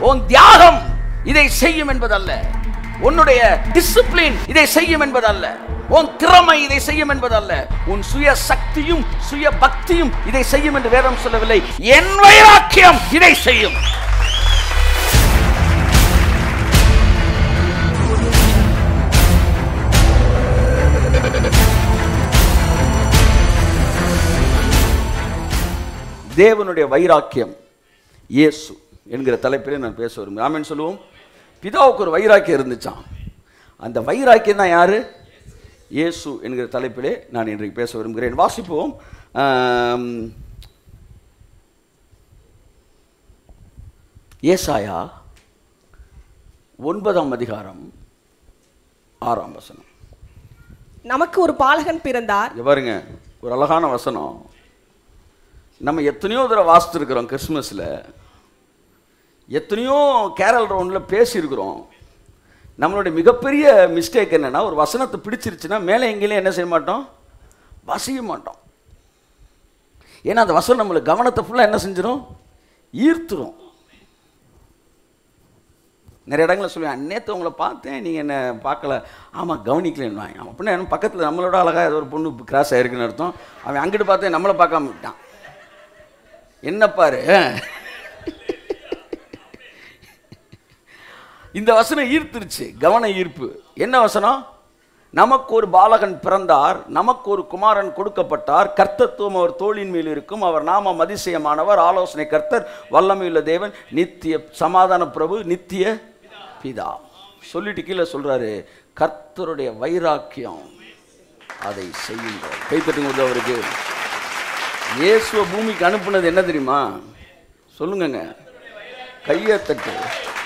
உன் தியாகம் இதை செய்யும் என்பதல்ல உன்னுடைய டிசிப்ளின் இதை செய்யும் என்பதல்ல உன் திறமை இதை செய்யும் என்பதல்ல உன் சுய சக்தியும் சுய பக்தியும் இதை செய்யும் என்று வேதம் சொல்லவில்லை என் வைராக்கியம் இதை செய்யும் தேவனுடைய வைராக்கியம் இயேசு என்கிற தலைப்பிலே நான் பேச விரும்புகிறேன் ஆமென் சொல்லுவோம் பிதாவுக்கு ஒரு வைராக்கியம் இருந்துச்சாம் அந்த வைராக்கியம் தான் யாரு இயேசு என்கிற தலைப்பிலே நான் இன்றைக்கு பேச விரும்புகிறேன் வாசிப்போம் ஆம், ஏசாயா ஒன்பதாம் அதிகாரம் ஆறாம் வசனம் நமக்கு ஒரு பாலகன் பிறந்தார் இங்க பாருங்க ஒரு அழகான வசனம் நம்ம எத்தனையோ தடவை வாசித்துருக்குறோம் கிறிஸ்மஸில் எத்தனையோ கேரல் ரவுண்டில் பேசியிருக்கிறோம் நம்மளுடைய மிகப்பெரிய மிஸ்டேக் என்னன்னா ஒரு வசனத்தை பிடிச்சிருச்சுன்னா மேலே எங்கேயும் என்ன செய்ய மாட்டோம் வசிய மாட்டோம் ஏன்னா அந்த வசனம் நம்மளுக்கு கவனத்தை ஃபுல்லாக என்ன செஞ்சிடும் ஈர்த்துரும் நிறைய இடங்களில் சொல்லுவேன் நேற்று உங்களை பார்த்தேன் நீங்கள் என்ன பார்க்கல ஆமாம் கவனிக்கலன்னு அப்படின்னா என்ன பக்கத்தில் நம்மளோட அழகாக ஏதோ ஒரு பொண்ணு கிராஸ் ஆயிருக்குன்னு அர்த்தம் அவன் அங்கிட்டு பார்த்தேன் நம்மளை பார்க்காம விட்டான் என்ன பாரு இந்த வசனம் ஈர்த்துருச்சு கவன ஈர்ப்பு என்ன வசனம் நமக்கு ஒரு பாலகன் பிறந்தார் நமக்கு ஒரு குமாரன் கொடுக்கப்பட்டார் கர்த்தத்துவம் அவர் தோளின் மேல் இருக்கும் அவர் நாமம் அதிசயமானவர் ஆலோசனை கர்த்தர் வல்லமையுள்ள தேவன் நித்திய சமாதான பிரபு நித்திய பிதா சொல்லிட்டு கீழே சொல்றாரு கர்த்தருடைய வைராக்கியம் அதை செய்யுங்கள் கைத்தட்டுங்க அவருக்கு இயேசுவை பூமிக்கு அனுப்புனது என்ன தெரியுமா சொல்லுங்கங்க கையை தட்டு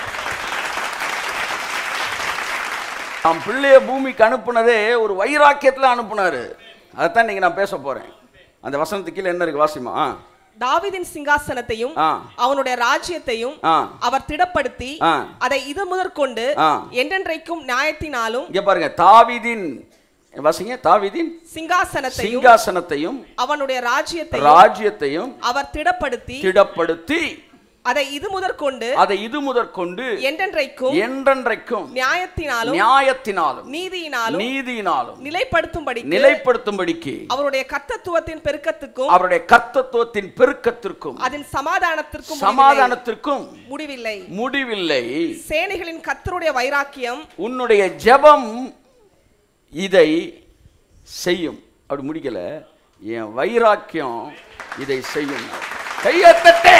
நாம் பிள்ளைய பூமிக்கு அனுப்புனதே ஒரு வைராக்கியத்தில் அனுப்புனாரு அதைத்தான் இன்னைக்கு நான் பேச போறேன் அந்த வசனத்துக்கு கீழே என்ன இருக்கு வாசிமா ஆ, தாவீதின் சிங்காசனத்தையும் ஆ. அவனுடைய ராஜ்யத்தையும் ஆ. அவர் திடப்படுத்தி ஆ. அதை இது முதற்கொண்டு ஆ. என்றென்றைக்கும் நியாயத்தினாலும் இங்க பாருங்க தாவீதின் வாசிங்க தாவீதின் சிங்காசனத்தையும் சிங்காசனத்தையும் அவனுடைய ராஜ்யத்தையும் ராஜ்யத்தையும் அவர் திடப்படுத்தி திடப்படுத்தி அதை இது முதற்கொண்டு அதை இது முதற்கொண்டு என்றென்றைக்கும் என்றென்றைக்கும் நியாயத்தினாலும் நியாயத்தினாலும் நீதியினாலும் நீதியினாலும் நிலைப்படுத்தும்படி நிலைப்படுத்தும்படிக்கு அவருடைய கர்த்தத்துவத்தின் பெருக்கத்துக்கும் அவருடைய கர்த்தத்துவத்தின் பெருக்கத்திற்கும் அதன் சமாதானத்திற்கும் சமாதானத்திற்கும் முடிவில்லை முடிவில்லை சேனைகளின் கர்த்தருடைய வைராக்கியம் உன்னுடைய ஜெபம் இதை செய்யும் அப்படி முடிக்கல என் வைராக்கியம் இதை செய்யும் கையத்தட்டே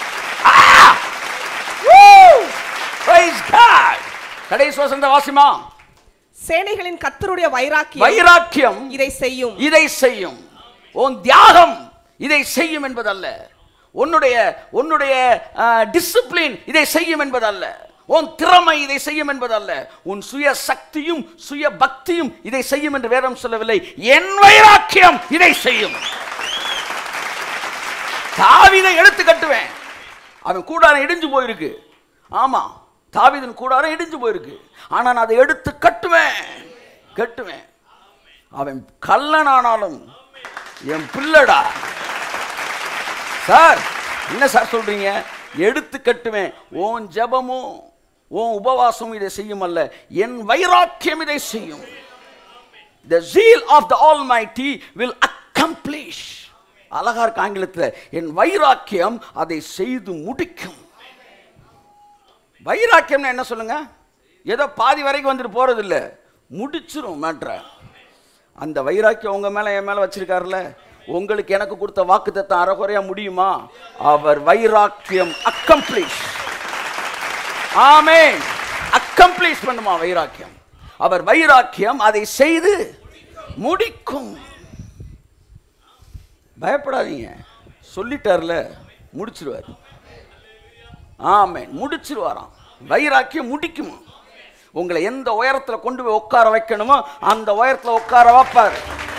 கடைசி வசந்த வாசிமா சேனைகளின் கர்த்தருடைய வைராக்கியம் வைராக்கியம் இதை செய்யும் இதை செய்யும் உன் தியாகம் இதை செய்யும் என்பதல்ல உன்னுடைய உன்னுடைய டிசிப்ளின் இதை செய்யும் என்பதல்ல உன் திறமை இதை செய்யும் என்பதல்ல உன் சுய சக்தியும் சுய பக்தியும் இதை செய்யும் என்று வேதம் சொல்லவில்லை என் வைராக்கியம் இதை செய்யும் தாவீதை எடுத்து கட்டுவேன் அவன் கூடாரம் இடிஞ்சு போயிருக்கு ஆமா தாவீதின் கூடாரம் இடிஞ்சு போயிருக்கு ஆனா நான் அதை எடுத்து கட்டுவேன் கட்டுவேன் அவன் கல்லனானாலும் என் பிள்ளடா சார் என்ன சார் சொல்றீங்க எடுத்து கட்டுவேன் உன் ஜெபமும் உன் உபவாசமும் இதை செய்யும் அல்ல என் வைராக்கியம் இதை செய்யும் the zeal of the almighty will accomplish அழகா இருக்கு ஆங்கிலத்தில் என் வைராக்கியம் அதை செய்து முடிக்கும் வைராக்கியம்னா என்ன சொல்லுங்க ஏதோ பாதி வரைக்கும் வந்துட்டு போறது இல்ல முடிச்சிரும் மேட்ரை அந்த வைராக்கியம் உங்க மேல என் மேல வச்சிருக்காருல்ல உங்களுக்கு எனக்கு கொடுத்த வாக்கு தத்தம் அறகுறையா முடியுமா அவர் வைராக்கியம் அக்கம்ப்ளிஷ் ஆமென் அக்கம்ப்ளீஷ் பண்ணுமா வைராக்கியம் அவர் வைராக்கியம் அதை செய்து முடிக்கும் பயப்படாதீங்க சொல்லிட்டார்ல முடிச்சிருவார் ஆமென் முடிச்சிருவாராம் வைராக்கியம் முடிக்குமா உங்களை எந்த உயரத்தில் கொண்டு போய் உட்கார வைக்கணுமோ அந்த உயரத்தில் உட்கார வைப்பார்